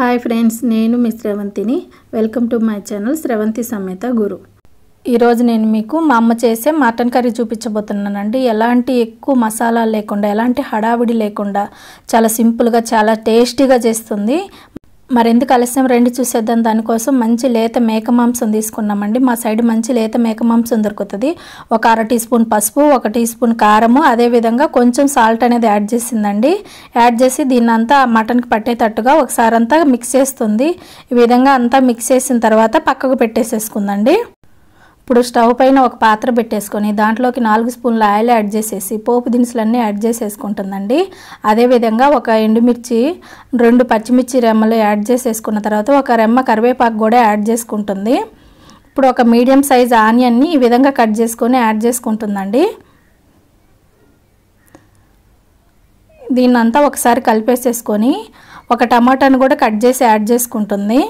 hi friends నేను మీ శ్రవంతిని welcome to my channel Sravanthi సమేత గురు ఈరోజు నేను మీకు మా అమ్మ చేసే మటన్ కర్రీ చూపించబోతున్నానండి ఎలాంటి ఎక్కువ మసాలా లేకుండా ఎలాంటి హడావిడి లేకుండా చాలా సింపుల్గా చాలా టేస్టీగా చేస్తుంది మరెందుకు ఆలస్యం రెండు చూసేద్దాం దానికోసం మంచి లేత మేక మాంసం తీసుకున్నామండి మా సైడ్ మంచి లేత మేక మాంసం దొరుకుతుంది ఒక అర టీ స్పూన్ పసుపు ఒక టీ స్పూన్ కారము అదేవిధంగా కొంచెం సాల్ట్ అనేది యాడ్ చేసిందండి యాడ్ చేసి దీన్ని అంతా మటన్కి పట్టేటట్టుగా ఒకసారి అంతా మిక్స్ చేస్తుంది ఈ విధంగా అంతా మిక్స్ చేసిన తర్వాత పక్కకు పెట్టేసేసుకుందండి ఇప్పుడు స్టవ్ పైన ఒక పాత్ర పెట్టేసుకొని దాంట్లోకి నాలుగు స్పూన్ల ఆయిల్ యాడ్ చేసేసి పోపు దినుసులన్నీ యాడ్ చేసేసుకుంటుందండి అదేవిధంగా ఒక ఎండుమిర్చి రెండు పచ్చిమిర్చి రెమ్మలు యాడ్ చేసేసుకున్న తర్వాత ఒక రెమ్మ కరివేపాకు కూడా యాడ్ చేసుకుంటుంది ఇప్పుడు ఒక మీడియం సైజ్ ఆనియన్ని ఈ విధంగా కట్ చేసుకొని యాడ్ చేసుకుంటుందండి దీన్నంతా ఒకసారి కలిపేసేసుకొని ఒక టమాటాను కూడా కట్ చేసి యాడ్ చేసుకుంటుంది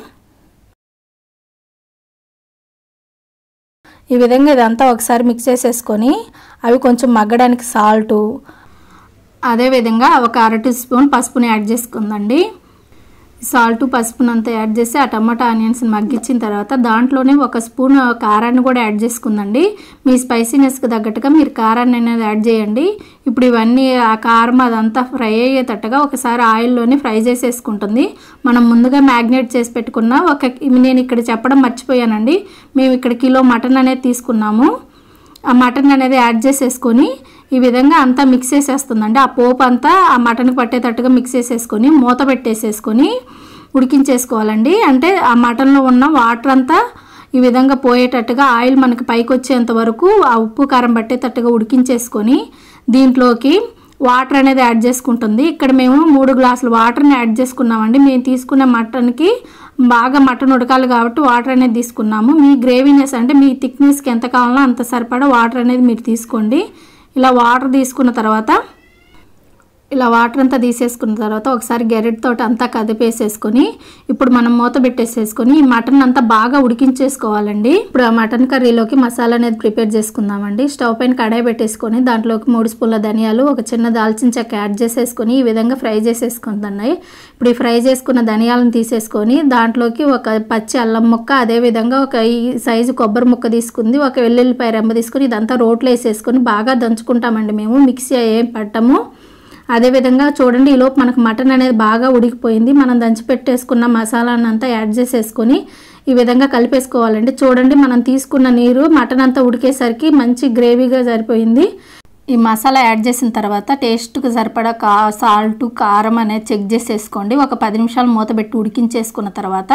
ఈ విధంగా ఇదంతా ఒకసారి మిక్స్ చేసేసుకొని అవి కొంచెం మగ్గడానికి సాల్టు అదేవిధంగా ఒక అర టీ స్పూన్ పసుపుని యాడ్ చేసుకుందండి సాల్ట్ పసుపునంతా యాడ్ చేసి ఆ టమాటా ఆనియన్స్ని మగ్గించిన తర్వాత దాంట్లోనే ఒక స్పూన్ కారాన్ని కూడా యాడ్ చేసుకుందండి మీ స్పైసీనెస్కి తగ్గట్టుగా మీరు కారాన్ని అనేది యాడ్ చేయండి ఇప్పుడు ఇవన్నీ ఆ కారం అదంతా ఫ్రై అయ్యేటట్టుగా ఒకసారి ఆయిల్లోనే ఫ్రై చేసేసుకుంటుంది మనం ముందుగా మ్యాగ్నేట్ చేసి పెట్టుకున్న ఒక నేను ఇక్కడ చెప్పడం మర్చిపోయానండి మేము ఇక్కడ కిలో మటన్ అనేది తీసుకున్నాము ఆ మటన్ అనేది యాడ్ చేసేసుకొని ఈ విధంగా అంతా మిక్స్ చేసేస్తుందండి ఆ పోపు అంతా ఆ మటన్కి పట్టేటట్టుగా మిక్స్ చేసేసుకొని మూత పెట్టేసేసుకొని ఉడికించేసుకోవాలండి అంటే ఆ మటన్లో ఉన్న వాటర్ అంతా ఈ విధంగా పోయేటట్టుగా ఆయిల్ మనకి పైకి వచ్చేంత వరకు ఆ ఉప్పు కారం పట్టేటట్టుగా ఉడికించేసుకొని దీంట్లోకి వాటర్ అనేది యాడ్ చేసుకుంటుంది ఇక్కడ మేము మూడు గ్లాసులు వాటర్ని యాడ్ చేసుకున్నామండి మేము తీసుకునే మటన్కి బాగా మటన్ ఉడకాలి కాబట్టి వాటర్ అనేది తీసుకున్నాము మీ గ్రేవీనెస్ అంటే మీ థిక్నెస్కి ఎంత కావాలో అంత సరిపడా వాటర్ అనేది మీరు తీసుకోండి ఇలా వాటర్ తీసుకున్న తర్వాత ఇలా వాటర్ అంతా తీసేసుకున్న తర్వాత ఒకసారి గెరెట్తో అంతా కదిపేసేసుకొని ఇప్పుడు మనం మూత పెట్టేసేసుకొని ఈ మటన్ అంతా బాగా ఉడికించేసుకోవాలండి ఇప్పుడు ఆ మటన్ కర్రీలోకి మసాలా అనేది ప్రిపేర్ చేసుకుందామండి స్టవ్ పైన కడాయి పెట్టేసుకొని దాంట్లోకి మూడు స్పూన్ల ధనియాలు ఒక చిన్న దాల్చిన చెక్క యాడ్ చేసేసుకొని ఈ విధంగా ఫ్రై చేసేసుకుంటున్నాయి ఇప్పుడు ఈ ఫ్రై చేసుకున్న ధనియాలను తీసేసుకొని దాంట్లోకి ఒక పచ్చి అల్లం ముక్క అదేవిధంగా ఒక ఈ సైజు కొబ్బరి ముక్క తీసుకుంది ఒక వెల్లుల్లిపాయ రెమ్మ తీసుకొని ఇదంతా రోట్లో వేసేసుకొని బాగా దంచుకుంటామండి మేము మిక్సీ ఏం పట్టము అదేవిధంగా చూడండి ఈలోపు మనకు మటన్ అనేది బాగా ఉడికిపోయింది మనం దంచి పెట్టేసుకున్న మసాలాను అంతా యాడ్ చేసేసుకొని ఈ విధంగా కలిపేసుకోవాలండి చూడండి మనం తీసుకున్న నీరు మటన్ అంతా ఉడికేసరికి మంచి గ్రేవీగా సరిపోయింది ఈ మసాలా యాడ్ చేసిన తర్వాత టేస్ట్కి సరిపడా కా సాల్ట్ కారం అనేది చెక్ చేసేసుకోండి ఒక పది నిమిషాలు మూత పెట్టి ఉడికించేసుకున్న తర్వాత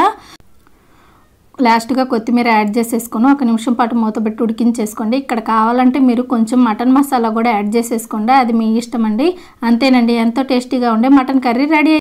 లాస్ట్గా కొత్తిమీర యాడ్ చేసేసుకొని ఒక నిమిషం పాటు మూత పెట్టి ఉడికించేసుకోండి ఇక్కడ కావాలంటే మీరు కొంచెం మటన్ మసాలా కూడా యాడ్ చేసేసుకోండి అది మీ ఇష్టం అండి అంతేనండి ఎంతో టేస్టీగా ఉండే మటన్ కర్రీ రెడీ